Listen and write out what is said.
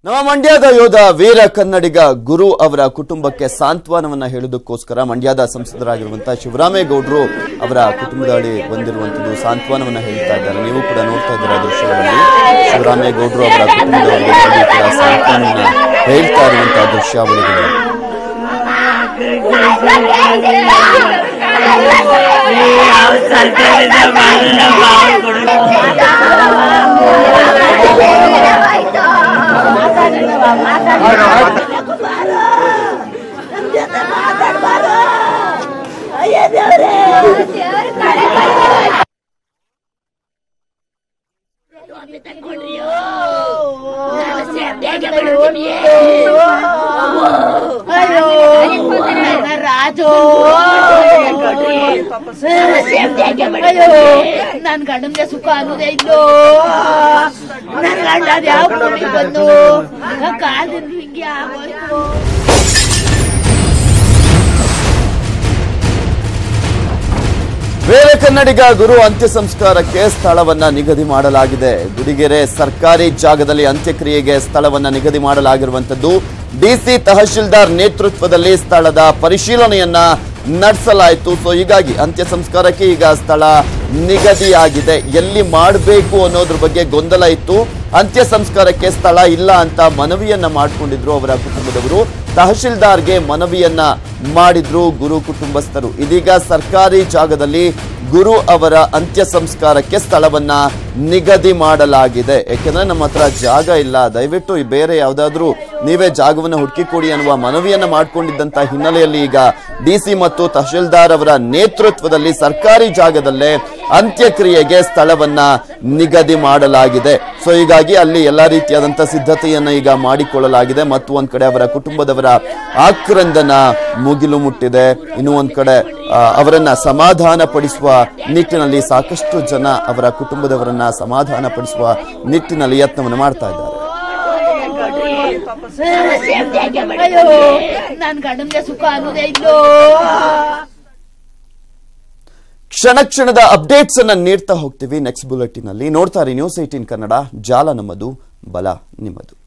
ನಮ್ಮ ಮಂಡ್ಯದ ಯೋಧ ವೀರ ಕನ್ನಡಿಗ ಗುರು ಅವರ ಕುಟುಂಬಕ್ಕೆ ಸಾಂತ್ವನವನ್ನ ಹೇಳುವುದಕ್ಕೋಸ್ಕರ ಮಂಡ್ಯದ ಸಂಸದರಾಗಿರುವಂತಹ ಶಿವರಾಮೇಗೌಡರು ಅವರ ಕುಟುಂಬದ ಬಳಿ ಬಂದಿರುವಂತದ್ದು ಸಾಂತ್ವನವನ್ನ ಹೇಳ್ತಾ ಇದ್ದಾರೆ ನೀವು ಕೂಡ ನೋಡ್ತಾ ಇದ್ದೀರಾ ದೃಶ್ಯಗಳಲ್ಲಿ ಶಿವರಾಮೇಗೌಡರು ಅವರ ಕುಟುಂಬದವರಿಗೆ ಬಂದು ಕೂಡ ಸಾಂತ್ವನವನ್ನ ಹೇಳ್ತಾ ಇರುವಂತಹ ದೃಶ್ಯಾವಳಿಗಳು ರಾಜು ಅಯ್ಯೋ ನನ್ ಗಂಡಂಗೆ ಸುಖ ಅನ್ನೋದೇ ಇಲ್ಲೋ ನನ್ ಗಂಡ ಅದ್ ಯಾವ ಭೂಮಿಗೆ ಬಂದು ಕಾಲಿಂದ ಹಿಂಗೆ ಆಗೋಯ್ತು ವೀರ ಕನ್ನಡಿಗ ಗುರು ಅಂತ್ಯ ಸಂಸ್ಕಾರಕ್ಕೆ ಸ್ಥಳವನ್ನ ನಿಗದಿ ಮಾಡಲಾಗಿದೆ ಗುಡಿಗೆರೆ ಸರ್ಕಾರಿ ಜಾಗದಲ್ಲಿ ಅಂತ್ಯಕ್ರಿಯೆಗೆ ಸ್ಥಳವನ್ನ ನಿಗದಿ ಮಾಡಲಾಗಿರುವಂತದ್ದು ಡಿಸಿ ತಹಶೀಲ್ದಾರ್ ನೇತೃತ್ವದಲ್ಲಿ ಸ್ಥಳದ ಪರಿಶೀಲನೆಯನ್ನ ನಡೆಸಲಾಯಿತು ಸೊ ಹೀಗಾಗಿ ಅಂತ್ಯ ಸಂಸ್ಕಾರಕ್ಕೆ ಈಗ ಸ್ಥಳ ನಿಗದಿಯಾಗಿದೆ ಎಲ್ಲಿ ಮಾಡಬೇಕು ಅನ್ನೋದ್ರ ಬಗ್ಗೆ ಗೊಂದಲ ಇತ್ತು ಅಂತ್ಯ ಸಂಸ್ಕಾರಕ್ಕೆ ಸ್ಥಳ ಇಲ್ಲ ಅಂತ ಮನವಿಯನ್ನ ಮಾಡಿಕೊಂಡಿದ್ರು ಅವರ ಕುಟುಂಬದವರು ತಹಶೀಲ್ದಾರ್ಗೆ ಮನವಿಯನ್ನ ಮಾಡಿದ್ರು ಗುರು ಕುಟುಂಬಸ್ಥರು ಇದೀಗ ಸರ್ಕಾರಿ ಜಾಗದಲ್ಲಿ ಗುರು ಅವರ ಅಂತ್ಯ ಸಂಸ್ಕಾರಕ್ಕೆ ಸ್ಥಳವನ್ನ ನಿಗದಿ ಮಾಡಲಾಗಿದೆ ಯಾಕೆಂದ್ರೆ ನಮ್ಮ ಹತ್ರ ಜಾಗ ಇಲ್ಲ ದಯವಿಟ್ಟು ಈ ಬೇರೆ ಯಾವ್ದಾದ್ರು ನೀವೇ ಜಾಗವನ್ನು ಹುಡುಕಿ ಕೊಡಿ ಅನ್ನುವ ಮನವಿಯನ್ನ ಮಾಡಿಕೊಂಡಿದ್ದಂತ ಹಿನ್ನೆಲೆಯಲ್ಲಿ ಈಗ ಡಿಸಿ ಮತ್ತು ತಹಶೀಲ್ದಾರ್ ಅವರ ನೇತೃತ್ವದಲ್ಲಿ ಸರ್ಕಾರಿ ಜಾಗದಲ್ಲೇ ಅಂತ್ಯಕ್ರಿಯೆಗೆ ಸ್ಥಳವನ್ನ ನಿಗದಿ ಮಾಡಲಾಗಿದೆ ಸೊ ಹೀಗಾಗಿ ಅಲ್ಲಿ ಎಲ್ಲಾ ರೀತಿಯಾದಂತ ಸಿದ್ಧತೆಯನ್ನ ಈಗ ಮಾಡಿಕೊಳ್ಳಲಾಗಿದೆ ಮತ್ತು ಒಂದ್ ಕಡೆ ಅವರ ಕುಟುಂಬದವರ ಆಕ್ರಂದನ ಮುಗಿಲು ಮುಟ್ಟಿದೆ ಇನ್ನು ಒಂದ್ ಕಡೆ ಆ, ಅವರನ್ನ ಸಮಾಧಾನ ಪಡಿಸುವ ನಿಟ್ಟಿನಲ್ಲಿ ಸಾಕಷ್ಟು ಜನ ಅವರ ಕುಟುಂಬದವರನ್ನ ಸಮಾಧಾನ ಪಡಿಸುವ ನಿಟ್ಟಿನಲ್ಲಿ ಯತ್ನವನ್ನು ಮಾಡ್ತಾ ಇದ್ದಾರೆ ಅಯ್ಯೋ ನನ್ ಗಂಡಂಗೆ ಸುಖ ಅನ್ನೋದೇ ಇಲ್ಲೋ ಕ್ಷಣ ಕ್ಷಣದ ಅಪ್ಡೇಟ್ಸ್ ಅನ್ನ ನೀಡ್ತಾ ಹೋಗ್ತೀವಿ ನೆಕ್ಸ್ಟ್ ಬುಲೆಟಿನ್ ಅಲ್ಲಿ ನೋಡ್ತಾರೆ ನ್ಯೂಸ್ ಏಟೀನ್ ಕನ್ನಡ ಜಾಲ ನಮ್ಮದು ಬಲ ನಿಮ್ಮದು